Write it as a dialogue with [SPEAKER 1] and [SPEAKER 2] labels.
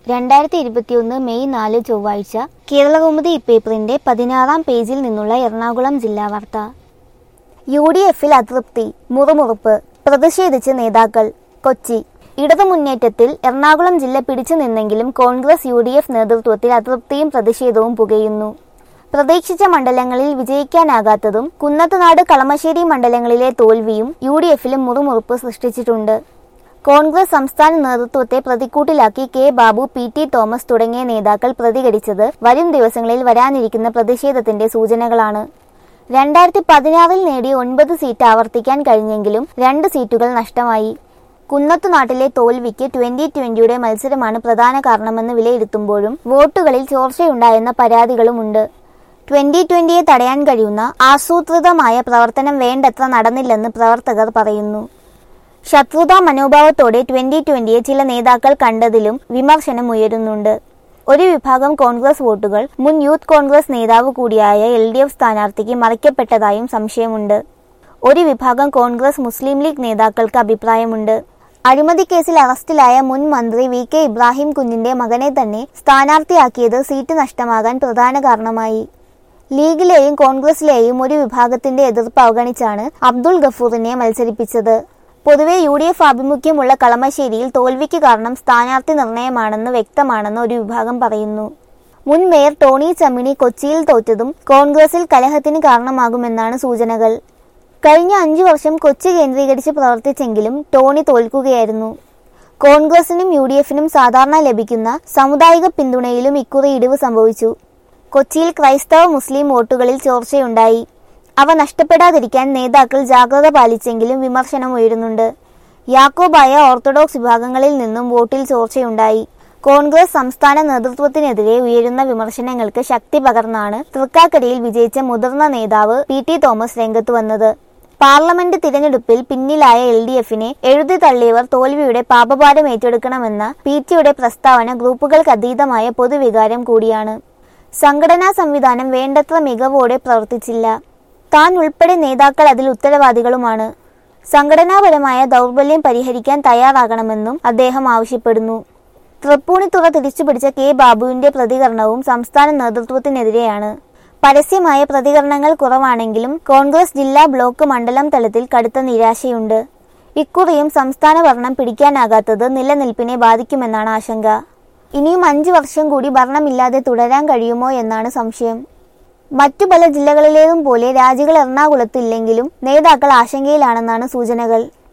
[SPEAKER 1] രണ്ടായിരത്തി ഇരുപത്തിയൊന്ന് മെയ് നാല് ചൊവ്വാഴ്ച കേരളകൗമുദി ഇപ്പേപ്പറിന്റെ പതിനാറാം പേജിൽ നിന്നുള്ള എറണാകുളം ജില്ലാ വാർത്ത യു ഡി എഫിൽ അതൃപ്തി മുറുമുറുപ്പ് പ്രതിഷേധിച്ച് നേതാക്കൾ കൊച്ചി ഇടതു മുന്നേറ്റത്തിൽ എറണാകുളം ജില്ല പിടിച്ചു നിന്നെങ്കിലും കോൺഗ്രസ് യു ഡി എഫ് നേതൃത്വത്തിൽ അതൃപ്തിയും പ്രതിഷേധവും പുകയുന്നു പ്രതീക്ഷിച്ച മണ്ഡലങ്ങളിൽ വിജയിക്കാനാകാത്തതും കുന്നത്തുനാട് കളമശ്ശേരി മണ്ഡലങ്ങളിലെ തോൽവിയും യു ഡി എഫിലും മുറുമുറുപ്പ് സൃഷ്ടിച്ചിട്ടുണ്ട് കോൺഗ്രസ് സംസ്ഥാന നേതൃത്വത്തെ പ്രതിക്കൂട്ടിലാക്കി K Babu P T Thomas തുടങ്ങിയ നേതാക്കൾ പ്രതികരിച്ചത് വരും ദിവസങ്ങളിൽ വരാനിരിക്കുന്ന പ്രതിഷേധത്തിന്റെ സൂചനകളാണ് രണ്ടായിരത്തി പതിനാറിൽ നേടിയ ഒൻപത് സീറ്റ് ആവർത്തിക്കാൻ കഴിഞ്ഞെങ്കിലും രണ്ട് സീറ്റുകൾ നഷ്ടമായി കുന്നത്തുനാട്ടിലെ തോൽവിക്ക് ട്വന്റി ട്വന്റിയുടെ മത്സരമാണ് പ്രധാന കാരണമെന്ന് വിലയിരുത്തുമ്പോഴും വോട്ടുകളിൽ ചോർച്ചയുണ്ടായെന്ന പരാതികളുമുണ്ട് ട്വന്റി ട്വന്റിയെ തടയാൻ കഴിയുന്ന ആസൂത്രിതമായ പ്രവർത്തനം വേണ്ടത്ര നടന്നില്ലെന്ന് പ്രവർത്തകർ പറയുന്നു ശത്രുതാ മനോഭാവത്തോടെ ട്വന്റി ട്വന്റിയെ ചില നേതാക്കൾ കണ്ടതിലും വിമർശനം ഉയരുന്നുണ്ട് ഒരു വിഭാഗം കോൺഗ്രസ് വോട്ടുകൾ മുൻ യൂത്ത് കോൺഗ്രസ് നേതാവ് കൂടിയായ എൽ ഡി എഫ് സ്ഥാനാർത്ഥിക്ക് മറിക്കപ്പെട്ടതായും സംശയമുണ്ട് ഒരു വിഭാഗം കോൺഗ്രസ് മുസ്ലിം ലീഗ് നേതാക്കൾക്ക് അഭിപ്രായമുണ്ട് അഴിമതി കേസിൽ അറസ്റ്റിലായ മുൻ മന്ത്രി വി കെ ഇബ്രാഹിം കുഞ്ഞിന്റെ മകനെ തന്നെ സ്ഥാനാർത്ഥിയാക്കിയത് സീറ്റ് നഷ്ടമാകാൻ പ്രധാന കാരണമായി ലീഗിലെയും കോൺഗ്രസിലെയും ഒരു വിഭാഗത്തിന്റെ എതിർപ്പ് അവഗണിച്ചാണ് അബ്ദുൾ ഗഫൂറിനെ മത്സരിപ്പിച്ചത് പൊതുവെ യു ഡി എഫ് ആഭിമുഖ്യമുള്ള കളമശ്ശേരിയിൽ തോൽവിക്ക് കാരണം സ്ഥാനാർത്ഥി നിർണയമാണെന്ന് വ്യക്തമാണെന്ന് ഒരു വിഭാഗം പറയുന്നു മുൻ മേയർ ടോണി ചമ്മിണി കൊച്ചിയിൽ തോറ്റതും കോൺഗ്രസിൽ കലഹത്തിന് കാരണമാകുമെന്നാണ് സൂചനകൾ കഴിഞ്ഞ അഞ്ചു വർഷം കൊച്ചി കേന്ദ്രീകരിച്ച് പ്രവർത്തിച്ചെങ്കിലും ടോണി തോൽക്കുകയായിരുന്നു കോൺഗ്രസിനും യു ഡി എഫിനും സാധാരണ ലഭിക്കുന്ന സാമുദായിക പിന്തുണയിലും ഇക്കുറി ഇടിവ് സംഭവിച്ചു കൊച്ചിയിൽ ക്രൈസ്തവ മുസ്ലിം വോട്ടുകളിൽ ചോർച്ചയുണ്ടായി അവ നഷ്ടപ്പെടാതിരിക്കാൻ നേതാക്കൾ ജാഗ്രത പാലിച്ചെങ്കിലും വിമർശനം ഉയരുന്നുണ്ട് യാക്കോബായ ഓർത്തഡോക്സ് വിഭാഗങ്ങളിൽ നിന്നും വോട്ടിൽ ചോർച്ചയുണ്ടായി കോൺഗ്രസ് സംസ്ഥാന നേതൃത്വത്തിനെതിരെ ഉയരുന്ന വിമർശനങ്ങൾക്ക് ശക്തി പകർന്നാണ് തൃക്കാക്കരയിൽ വിജയിച്ച മുതിർന്ന നേതാവ് പി ടി തോമസ് രംഗത്ത് വന്നത് പാർലമെന്റ് തിരഞ്ഞെടുപ്പിൽ പിന്നിലായ എൽ ഡി എഫിനെ എഴുതി തള്ളിയവർ തോൽവിയുടെ പാപഭാരം ഏറ്റെടുക്കണമെന്ന പി ടിയുടെ പ്രസ്താവന ഗ്രൂപ്പുകൾക്ക് അതീതമായ പൊതുവികാരം കൂടിയാണ് സംഘടനാ സംവിധാനം വേണ്ടത്ര മികവോടെ പ്രവർത്തിച്ചില്ല താൻ ഉൾപ്പെടെ നേതാക്കൾ അതിൽ ഉത്തരവാദികളുമാണ് സംഘടനാപരമായ ദൗർബല്യം പരിഹരിക്കാൻ തയ്യാറാകണമെന്നും അദ്ദേഹം ആവശ്യപ്പെടുന്നു തൃപ്പൂണിത്തുറ തിരിച്ചുപിടിച്ച കെ ബാബുവിന്റെ പ്രതികരണവും സംസ്ഥാന നേതൃത്വത്തിനെതിരെയാണ് പരസ്യമായ പ്രതികരണങ്ങൾ കുറവാണെങ്കിലും കോൺഗ്രസ് ജില്ലാ ബ്ലോക്ക് മണ്ഡലം തലത്തിൽ കടുത്ത നിരാശയുണ്ട് ഇക്കുറിയും സംസ്ഥാന ഭരണം പിടിക്കാനാകാത്തത് നിലനിൽപ്പിനെ ബാധിക്കുമെന്നാണ് ആശങ്ക ഇനിയും അഞ്ചു വർഷം കൂടി ഭരണമില്ലാതെ തുടരാൻ കഴിയുമോ എന്നാണ് സംശയം മറ്റു പല ജില്ലകളിലേതും പോലെ രാജികൾ എറണാകുളത്തില്ലെങ്കിലും നേതാക്കൾ ആശങ്കയിലാണെന്നാണ് സൂചനകൾ